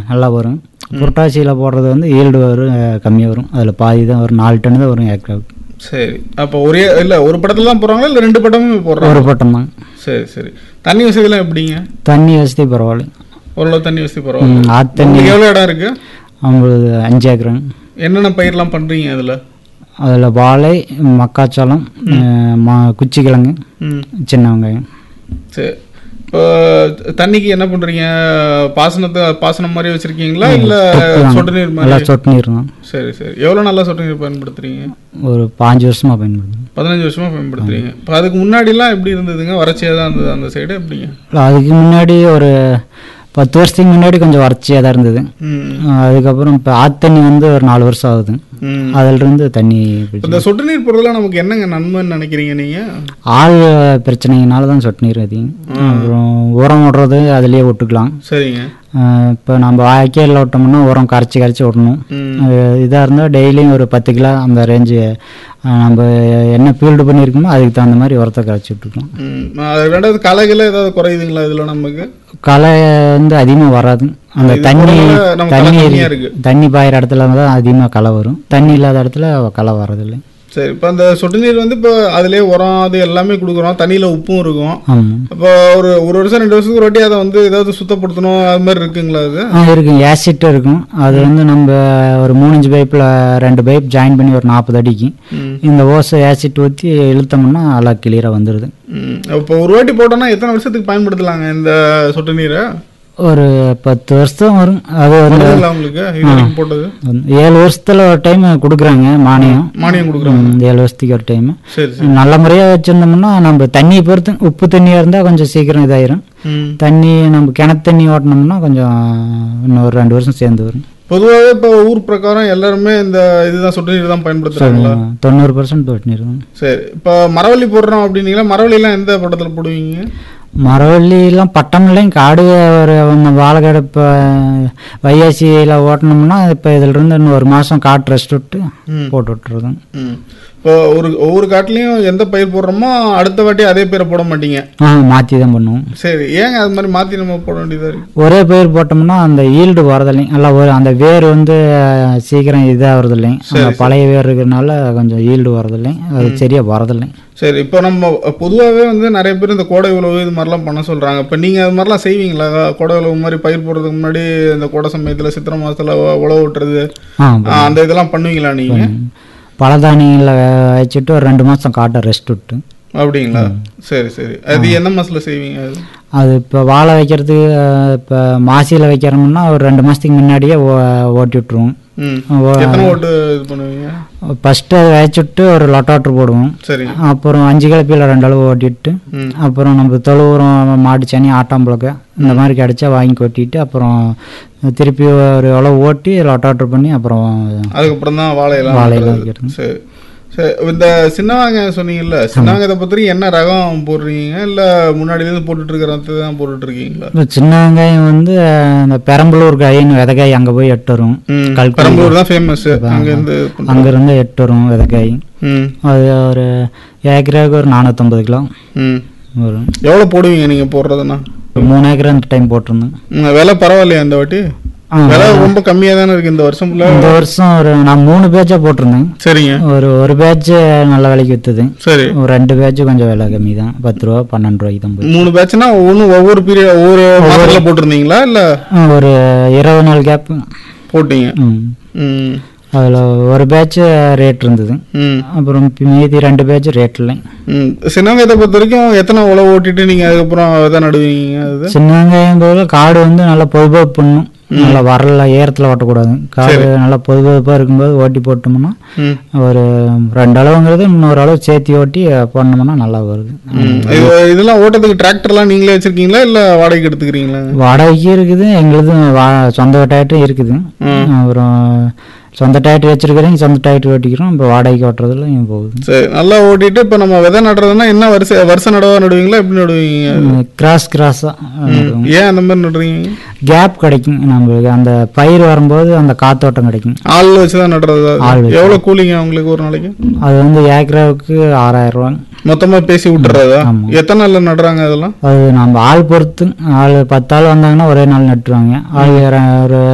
நல்லா வரும் புரட்டாசியில் போடுறது வந்து ஈல்டு வரும் கம்மியாக வரும் அதில் பாதி தான் வரும் நாலு டன் தான் வரும் ஏக்கராவுக்கு சரி அப்போ ஒரே இல்லை ஒரு படத்துல தான் போடுறாங்களா இல்லை ரெண்டு படமும் போடுறாங்க ஒரு பட்டம் தான் சரி சரி தண்ணி வசதிலாம் எப்படிங்க தண்ணி வசதி பரவாயில்ல ஓரளவு தண்ணி வசதி பரவாயில்ல ம், ஆத்து தண்ணி உங்களுக்கு எவ்வளோ இடம் இருக்கு அவங்களுக்கு அஞ்சு ஏக்கருங்க என்னென்ன பயிர்லாம் பண்றீங்க அதில் அதில் வாழை மக்காச்சோளம் அஹ், மா குச்சிக்கிழங்கு ம் சின்ன வெங்காயம் சரி இப்போ தண்ணிக்கு என்ன பண்றீங்க பாசனத்தை பாசனம் மாதிரி வச்சிருக்கீங்களா இல்ல சொட்டு நீர் நல்லா மாதிரி சொட்டு நீர் தான் சரி சரி எவ்வளவு நல்லா சொட்டு நீர் பயன்படுத்துறீங்க ஒரு பாஞ்சு வருஷமாக பயன்படுத்தும் பதினஞ்சு வருஷமா பயன்படுத்துறீங்க இப்போ அதுக்கு முன்னாடிலாம் எப்படி இருந்ததுங்க வறட்சியாக தான் இருந்தது அந்த சைடு எப்படிங்க அதுக்கு முன்னாடி ஒரு பத்து வருஷத்துக்கு முன்னாடி கொஞ்சம் வறட்சியாக தான் இருந்தது ம் அதுக்கப்புறம் இப்போ ஆத்து தண்ணி வந்து ஒரு நாலு வருஷம் ஆகுது ம் அதிலிருந்து தண்ணி இப்ப இந்த சொட்டு நீர் போடுறதுல நமக்கு என்னங்க நன்மைன்னு நினைக்கிறீங்க நீங்க ஆள் பிரச்சனைனால தான் சொட்டு நீர் அதிகம் அப்புறம் உரம் விடுறது அதுலேயே விட்டுக்கலாம் சரிங்க இப்போ நம்ம வாய்க்காலில் விட்டோம்னா உரம் கரைச்சி கரைச்சி விடணும் ம் இதாக இருந்தால் டெய்லியும் ஒரு பத்து கிலோ அந்த ரேஞ்சு நம்ம என்ன ஃபீல்டு பண்ணியிருக்கோமோ அதுக்கு தகுந்த மாதிரி உரத்தை கரைச்சி விட்டுக்கலாம் ம் அது ரெண்டாவது களைகள் ஏதாவது குறையுதுங்களா இதுல நமக்கு களை வந்து அதிகமாக வராது அந்த இது தண்ணி போடுறதுல நமக்கு களை தண்ணி கம்மியா இருக்கு தண்ணி பாயிற இடத்துல தான் அதிகமாக களை வரும் தண்ணி இல்லாத இடத்துல களை வர்றதில்லை சரி இப்போ அந்த சொட்டு நீர் வந்து இப்போ அதுலயே உரம் அது எல்லாமே கொடுக்குறோம் தண்ணியில உப்பும் இருக்கும் ஆமாம் அப்போ ஒரு ஒரு வருஷம் ரெண்டு வருஷத்துக்கு ஒரு வாட்டி அதை வந்து ஏதாவது சுத்தப்படுத்தணும் அது மாதிரி இருக்குங்களா அது ஆ இருக்கும் ஏசிட் இருக்கும் அது வந்து நம்ம ஒரு மூணஞ்சு பைப்பில் ரெண்டு பைப் ஜாயின் பண்ணி ஒரு நாற்பது அடிக்கு ம். இந்த ஓசை ஏசிட் ஊற்றி இழுத்தோம்னா நல்லா கிளியராக வந்துடுது ம். இப்போ ஒரு வாட்டி போட்டோம்னா எத்தனை வருஷத்துக்கு பயன்படுத்தலாங்க இந்த சொட்டு நீரை ஒரு பத்து வருஷம் வரும் அது வந்து வருதுங்களா உங்களுக்கு இது வரைக்கும் போட்டது ஏழு வருஷத்துல ஒரு டைம் கொடுக்குறாங்க மானியம் மானியம் கொடுக்குறாங்க ம், ஏழு வருஷத்துக்கு ஒரு டைம் சரி சரி நல்ல முறையாக வச்சுருந்தோம்னா நம்ம தண்ணியை பொறுத்து உப்பு தண்ணியாக இருந்தால் கொஞ்சம் சீக்கிரம் இதாயிரும் ம். தண்ணி நம்ம கிணத்து தண்ணி ஓட்டினோம்னா கொஞ்சம் இன்னும் ஒரு ரெண்டு வருஷம் சேர்ந்து வரும் பொதுவாகவே இப்போ ஊர் பிரகாரம் எல்லாருமே இந்த இதுதான் சொட்டு நீர் தான் பயன்படுத்துறாங்களா தொண்ணூறு பர்சன்ட் பண்ணிடுவோம் சரி இப்போ மரவள்ளி போடுறோம் அப்படின்னீங்களா மரவள்ளிலாம் எந்த படத்தில் போடுவீங்க மரவள்ளிலாம் பட்டம்லையும் காடு ஒரு வாழைக்காடு இப்போ வையாசியில் ஓட்டினோம்னா இப்போ இதிலிருந்து இன்னும் ஒரு மாதம் காட்டு ரெஸ்ட் விட்டு ம். போட்டு விட்டுருதுங்க ம் இப்போ ஒரு ஒவ்வொரு காட்டுலையும் எந்த பயிர் போடுறோமோ அடுத்த வாட்டி அதே பயிரை போட மாட்டீங்க ஆ மாற்றி தான் பண்ணுவோம் சரி ஏங்க அது மாதிரி மாற்றி நம்ம போட வேண்டியதாக இருக்கு ஒரே பயிர் போட்டோம்னா அந்த ஈல்டு வரதில்லைங்க நல்லா ஒரு அந்த வேர் வந்து அஹ், சீக்கிரம் இதாகிறது இல்லைங்க அந்த பழைய வேர் இருக்கிறனால கொஞ்சம் ஈல்டு வரதில்லைங்க அது சரியாக வரதில்லைங்க சரி இப்போ நம்ம பொதுவாகவே வந்து நிறைய பேர் இந்த கோடை உழவு இது மாதிரிலாம் பண்ண சொல்கிறாங்க இப்போ நீங்கள் அது மாதிரிலாம் செய்வீங்களா கோடை உழவு மாதிரி பயிர் போடுறதுக்கு முன்னாடி இந்த கோடை சமயத்தில் சித்திரை மாதத்தில் உழவு விட்டுறது ஆ ஆ, அந்த இதெல்லாம் பண்ணுவீங்களா நீங்கள் பழதானியங்களில் வச்சுட்டு ஒரு ரெண்டு மாதம் காட்டை ரெஸ்ட் விட்டு அப்படிங்களா சரி சரி அது எந்த மாதத்தில் செய்வீங்க அது அது இப்போ வாழை வைக்கிறதுக்கு இப்போ மாசியில் வைக்கிறோம்னா ஒரு ரெண்டு மாதத்துக்கு முன்னாடியே ஓ- ஓட்டி விட்ருவோம் ம் ஓ- எத்தனை ஓட்டு இது பண்ணுவீங்க ஃபஸ்ட்டு அதை வச்சுட்டு ஒரு லொட்டாட்ரு போடுவோம் சரிங்க அப்புறம் அஞ்சு கிளப்பியில் ரெண்டு அளவு ஓட்டிட்டு ம் அப்புறம் நம்ம தொழு உரம் மாட்டு சனி ஆட்டாம்புழக்க இந்த மாதிரி கிடைச்சா வாங்கி கொட்டிட்டு அப்புறம் திருப்பி ஒரு அளவு ஓட்டி லொட்டாட்ரு பண்ணி அப்புறம் அதுக்கப்புறம் தான் வாழையெல்லாம் வாழையெல்லாம் நடுறது. வைக்கிறது. சரி சரி இந்த சின்ன வெங்காயம் சொன்னீங்கல்ல சின்ன வெங்காயத்தை பொறுத்த வரைக்கும் என்ன ரகம் போடுறீங்க இல்லை முன்னாடிலேருந்து போட்டுட்டு இருக்கிற ரகத்தை தான் போட்டுட்டு இருக்கீங்களா இப்போ சின்ன வெங்காயம் வந்து இந்த பெரம்பலூர் காயின்னு விதைக்காய் அங்கே போய் எட்டு வரும் ம் கல்குடி. பெரம்பலூர் தான் ஃபேமஸ் அங்கேருந்து அங்கேருந்து எட்டு வரும் விதைக்காய் ம் அது ஒரு ஏக்கராவுக்கு ஒரு நானூற்றம்பது கிலோ ம் வரும் எவ்வளோ போடுவீங்க நீங்கள் போடுறதுன்னா ஒரு மூணு ஏக்கர் அந்த டைம் போட்டிருந்தோம் ம், விலை பரவாயில்லையா இந்த வாட்டி ஆ, விலை ரொம்ப கம்மியாக தானே இருக்குது இந்த வருஷம் ஃபுல்லாக இந்த வருஷம் ஒரு நான் மூணு பேட்சாக போட்டிருந்தேன் சரிங்க ஒரு ஒரு பேட்ச் நல்ல விலைக்கு விற்றுது சரி ஒரு ரெண்டு பேட்ச் கொஞ்சம் விலை கம்மி தான் பத்து ரூபா பன்னெண்டு ரூபாய்க்கு தான் போய் மூணு பேட்ச்னா ஒவ்வொன்றும் ஒவ்வொரு பீரியட் ஒவ்வொரு மாதத்தில் போட்டிருந்தீங்களா இல்லை ஒரு இருபது நாள் கேப்பு போட்டீங்க ம் ம் அதில் ஒரு பேட்ச் ரேட் இருந்தது ம் அப்புறம் மீதி ரெண்டு பேட்ச் ரேட் இல்லை ம் சின்ன வெங்காயத்தை பொறுத்த வரைக்கும் எத்தனை உழவு ஓட்டிட்டு நீங்கள் அதுக்கப்புறம் விதை நடுவீங்க அது சின்ன வெங்காயம் போல காடு வந்து நல்லா பொதுப்பாக பண்ணும் நல்லா வரல ஏரத்தில் ஓட்டக்கூடாது காடு நல்லா பொதுப்பாக இருக்கும்போது ஓட்டி போட்டோம்னா ம் ஒரு ரெண்டு அளவுங்கிறது இன்னொரு அளவு சேர்த்து ஓட்டி போடணும்னா நல்லா வருது ம். இது இதெல்லாம் ஓட்டத்துக்கு டிராக்டர்லாம் நீங்களே வச்சிருக்கீங்களா இல்லை வாடகைக்கு எடுத்துக்கிறீங்களா வாடகைக்கு இருக்குது எங்களுது வா சொந்த டயட்டும் இருக்குது அப்புறம் சொந்த டயட் வச்சிருக்கிறேன் சொந்த டயட் ஓட்டிக்கிறோம் இப்போ வாடகைக்கு ஓட்டுறதுல இங்க போகுது சரி நல்லா ஓட்டிட்டு இப்போ நம்ம விதை நடுறதுன்னா என்ன வருஷ வருஷ நடவா நடுவீங்களா எப்படி நடுவீங்க கிராஸ் கிராஸாக ஏன் அந்த மாதிரி நடுறீங்க கேப் கிடைக்கும் நம்மளுக்கு அந்த பயிர் வரும்போது அந்த காத்தோட்டம் கிடைக்கும் ஆள் வச்சு தான் நடுறது ஆள் வச்சு. எவ்வளோ கூலிங்க உங்களுக்கு ஒரு நாளைக்கு அது வந்து ஏக்கராவுக்கு ஆறாயிரம் ரூபா மொத்தமா பேசி விட்டுறதா ஆமா. எத்தனை நாள்ல நடுறாங்க அதெல்லாம் அது நம்ம ஆள் பொறுத்து ஆள் பத்து ஆள் வந்தாங்கன்னா ஒரே நாள் நட்டுருவாங்க ஆள் வேற ஒரு